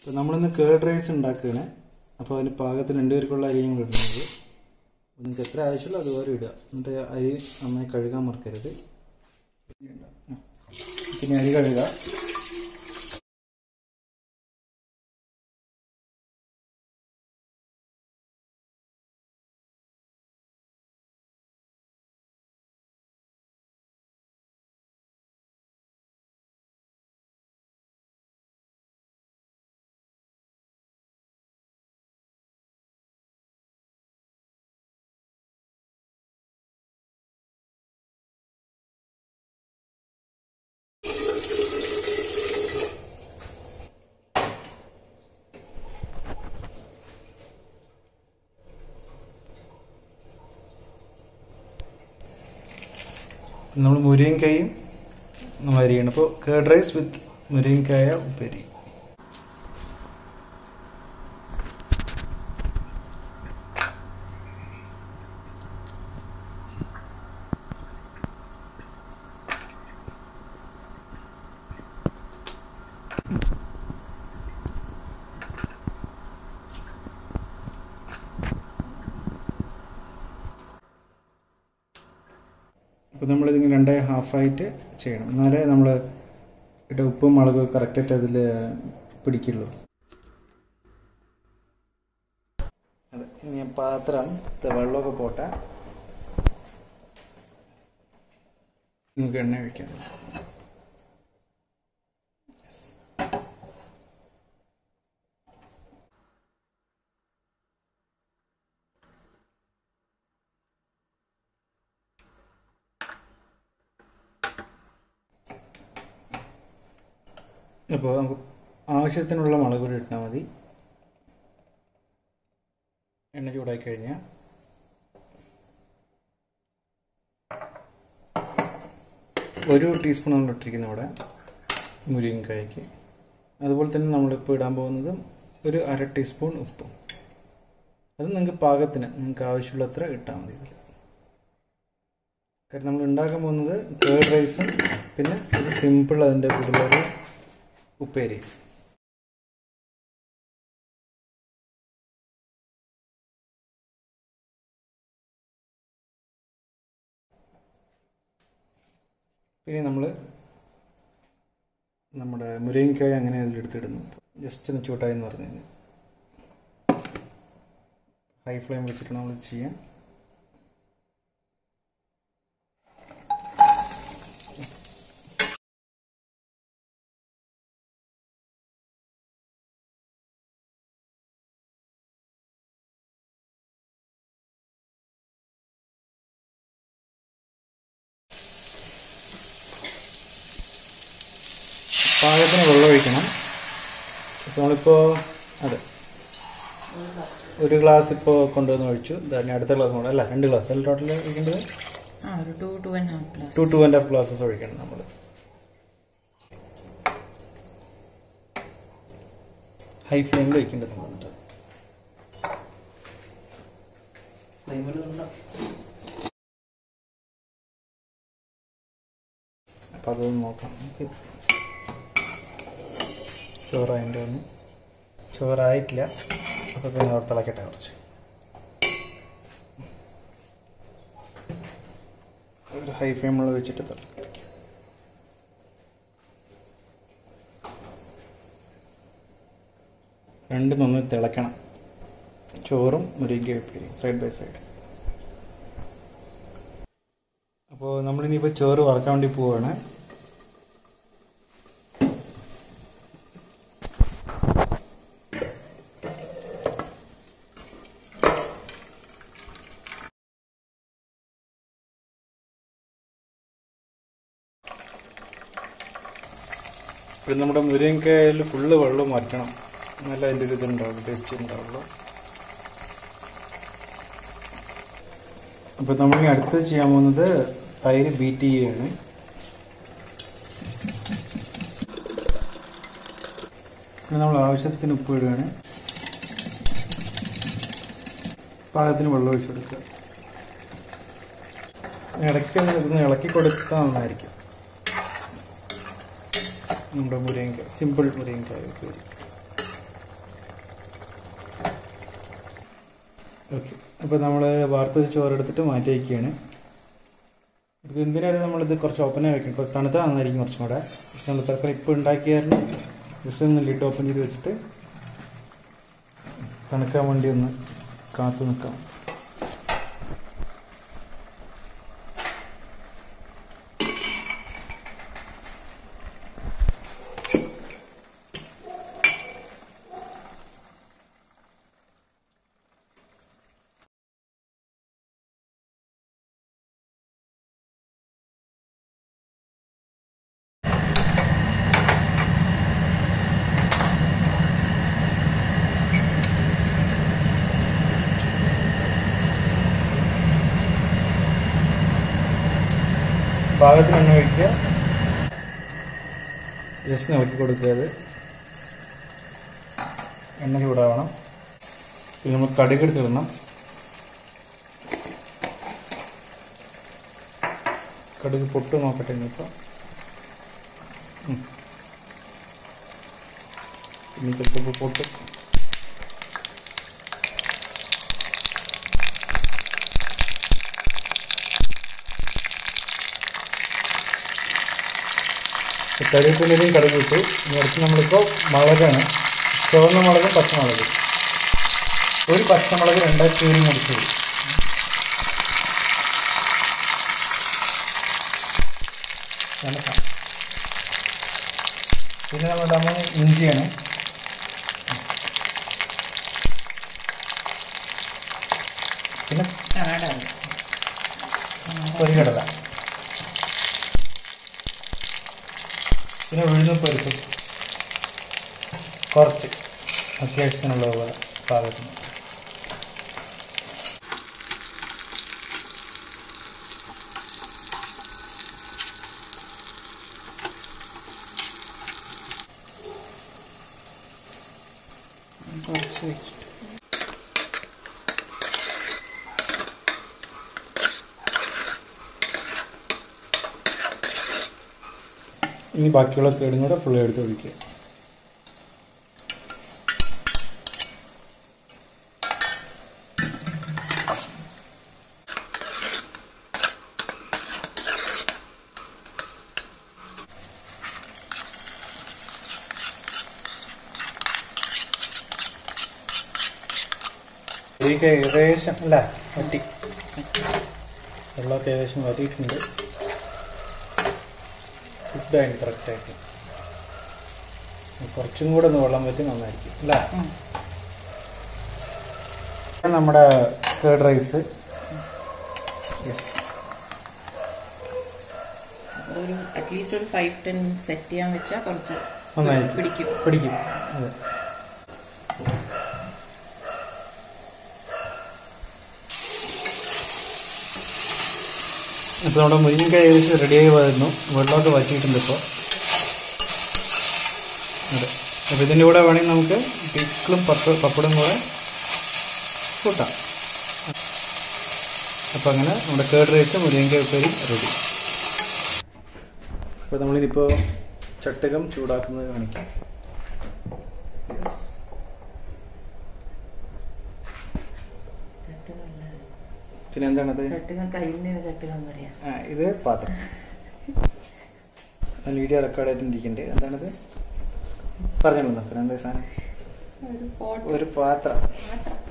അപ്പോൾ നമ്മളിന്ന് curd rice ഉണ്ടാക്കുകയാണ് അപ്പോൾ അതിന് പാകത്തിന് രണ്ട് പേർക്കുള്ള അരി ഞങ്ങൾ ഇടുന്നത് നിങ്ങൾക്ക് എത്ര ആവശ്യമുള്ളൂ അതുപോലെ ഇടുക എന്നിട്ട് അരി നന്നായി കഴുകാൻ മറക്കരുത് പിന്നെ അരി കഴുകുക നമ്മൾ മുരിങ്ങക്കായും അരിയാണ് അപ്പോൾ കേർഡ് റൈസ് വിത്ത് മുരിങ്ങക്കായ ഉപ്പേരി അപ്പോൾ നമ്മളിതിങ്ങനെ രണ്ടേ ഹാഫായിട്ട് ചെയ്യണം എന്നാലേ നമ്മൾ ഇട്ട ഉപ്പും മുളകും കറക്റ്റായിട്ട് അതിൽ പിടിക്കുള്ളൂ അതെ ഇനി പാത്രം ത- വെള്ളമൊക്കെ പോട്ടെ നമുക്ക് എണ്ണ ഒഴിക്കാം അപ്പോൾ നമുക്ക് ആവശ്യത്തിനുള്ള മുളക് പൊടി ഇട്ടാൽ മതി എണ്ണ ചൂടായി കഴിഞ്ഞാൽ ഒരു ടീസ്പൂൺ നമ്മൾ ഇട്ടിരിക്കുന്നത് ഇവിടെ മുരിങ്ങക്കായ്ക്ക് അതുപോലെ തന്നെ നമ്മളിപ്പോൾ ഇടാൻ പോകുന്നത് ഒരു അര ടീസ്പൂൺ ഉപ്പും അത് നിങ്ങൾക്ക് പാകത്തിന് നിങ്ങൾക്ക് ആവശ്യമുള്ളത്ര ഇട്ടാൽ മതി ഇതിൽ കാരണം നമ്മൾ ഉണ്ടാക്കാൻ പോകുന്നത് കേർഡ് റൈസും പിന്നെ ഇത് സിമ്പിൾ അതിൻ്റെ കൂടുതലൊരു ഉപ്പേരി പിന്നെ നമ്മൾ നമ്മുടെ മുരിങ്ങക്കായ അങ്ങനെ അതിലെടുത്തിടുന്നു ജസ്റ്റ് ഒന്ന് ചൂട്ടായി എന്ന് പറഞ്ഞു കഴിഞ്ഞാൽ ഹൈ ഫ്ലെയിം വെച്ചിട്ട് നമ്മൾ ചെയ്യാം പാകത്തിന് വെള്ളം ഒഴിക്കണം ഇപ്പോൾ നമ്മളിപ്പോൾ അതെ ഒരു ഗ്ലാസ് ഇപ്പോൾ കൊണ്ടുവന്ന് ഒഴിച്ചു തന്നെ അടുത്ത ഗ്ലാസ് കൂടെ അല്ല രണ്ട് ഗ്ലാസ് അല്ല ടോട്ടൽ ഒഴിക്കേണ്ടത് ആ ഒരു two two and half glass two two and half glasses ഒഴിക്കണം നമ്മൾ ഹൈ ഫ്ലെയിമിൽ ഒഴിക്കേണ്ടത് വന്നിട്ട് അപ്പം അതൊന്ന് നോക്കാം നമുക്ക് ചോറായതിൻ്റെ ഒന്ന് ചോറായിട്ടില്ല അപ്പോൾ പിന്നെ അവിടെ തിളക്കട്ടെ കുറച്ച് ഒരു ഹൈ ഫ്ലെയിമിൽ വെച്ചിട്ട് തിളപ്പിക്കാം രണ്ടും ഒന്ന് തിളക്കണം ചോറും മുരിങ്ങ ഉപ്പേരി സൈഡ് ബൈ സൈഡ് അപ്പോൾ നമ്മളിനിപ്പോൾ ചോറ് വറക്കാൻ വേണ്ടി പോവാണ് പിന്നെ നമ്മുടെ മുരിങ്ങക്കായയിൽ ഫുള്ള് വെള്ളം മാറ്റണം നല്ല അതിൻ്റെ ഒരു ഇതുണ്ടാവുള്ളൂ ടേസ്റ്റ് ഉണ്ടാവുള്ളൂ അപ്പോൾ നമ്മൾ ഇനി അടുത്ത് ചെയ്യാൻ പോകുന്നത് തൈര് ബീറ്റ് ചെയ്യുകയാണ് പിന്നെ നമ്മൾ ആവശ്യത്തിന് ഉപ്പ് ഇടുകയാണ് പാകത്തിന് വെള്ളം ഒഴിച്ചു കൊടുക്കുക ഇടയ്ക്ക് ഇതൊന്ന് ഇളക്കി കൊടുത്താൽ നന്നായിരിക്കും നമ്മുടെ മുരിങ്ങ സിമ്പിൾ മുരിങ്ങക്കായ ഉപ്പേരി ഓക്കെ അപ്പോൾ നമ്മൾ വാർത്ത ചോറെടുത്തിട്ട് മാറ്റി വയ്ക്കുകയാണ് ഇത് എന്തിനാണ് നമ്മളിത് കുറച്ച് ഓപ്പനായി വെക്കണം കുറച്ച് തണുത്ത നന്നായിരിക്കും കുറച്ചും കൂടെ പക്ഷെ നമ്മൾ തൽക്കാലം ഇപ്പോൾ ഉണ്ടാക്കിയായിരുന്നു ജസ്റ്റ് ഒന്ന് ലിഡ് ഓപ്പൺ ചെയ്ത് വെച്ചിട്ട് തണുക്കാൻ വേണ്ടി ഒന്ന് കാത്തു നിൽക്കാം പാകത്തിന് എണ്ണ ഒഴിക്കുക ജസ്റ്റ് ഇളക്കി കൊടുക്കുക അത് എണ്ണ ചൂടാവണം പിന്നെ നമ്മൾ കടുക് എടുത്തിടണം കടുക് പൊട്ട് നോക്കട്ടെ ഇനിയിപ്പോൾ ഉം. ഇനി ചിലപ്പോൾ പൊട്ട് കറിവേപ്പിലയും കടുക് ഇട്ടു ഇനി അടുത്ത് നമ്മളിപ്പോൾ മുളകാണ് ചുവന്ന മുളകും പച്ചമുളകും ഒരു പച്ചമുളക് രണ്ടായി കീറി മുറിച്ചത് നല്ല സാധനം. പിന്നെ നമ്മൾ ഇടാൻ പോകുന്നത് ഇഞ്ചിയാണ് പിന്നെ കനഡ പൊരികടല പിന്നെ ഉഴുന്ന് പരിപ്പ് കുറച്ച് അത്യാവശ്യത്തിനുള്ള പോലെ പാകത്തിന് കുറച്ച് വെച്ചിട്ട് ഇനി ബാക്കിയുള്ള കേടും കൂടെ ഫുള്ള് എടുത്ത് ഒഴിക്കുക ഇതിലേക്ക് ഏകദേശം അല്ല വറ്റി വെള്ളമൊക്കെ ഏകദേശം വറ്റിയിട്ടുണ്ട് ഫുഡായിട്ട് കറക്റ്റായിട്ട് കുറച്ചും കൂടെ ഒന്ന് വെള്ളം വെച്ച് നന്നായിരിക്കും അല്ലേ ഉം. നമ്മുടെ കേർഡ് റൈസ് യെസ് ഒരു അറ്റ്ലീസ്റ്റ് ഒരു ഫൈവ് ടെൻ സെറ്റ് ചെയ്യാൻ വെച്ചാൽ കുറച്ച് നന്നായിരിക്കും. പിടിക്കും പിടിക്കും അതെ ഇപ്പോൾ നമ്മുടെ മുരിങ്ങക്കായ ഏകദേശം റെഡിയായി വരുന്നു വെള്ളമൊക്കെ വറ്റിയിട്ടുണ്ട് ഇപ്പോൾ അതെ അപ്പോൾ ഇതിൻ്റെ കൂടെ വേണമെങ്കിൽ നമുക്ക് പിക്കിളും പപ്പ പപ്പടും കൂടെ കൂട്ടാം അപ്പോൾ അങ്ങനെ നമ്മുടെ കേർഡ് റൈസ് മുരിങ്ങക്കായ ഉപ്പേരി റെഡി അപ്പോൾ നമ്മളിനിപ്പോൾ ചട്ടകം ചൂടാക്കുന്നത് കാണിക്കാം പിന്നെ എന്താണത് ചട്ടുക കയ്യിൽ നിന്ന് ചട്ടുക എന്ന് പറയാം ആ ഇത് പാത്രം ഞാൻ വീഡിയോ റെക്കോർഡ് ആയിട്ടിരിക്കുന്നുണ്ട് എന്താണത് പറഞ്ഞു നോക്കാം എന്താ സാധനം ഒരു പോട്ട് ഒരു പാത്രം പാത്രം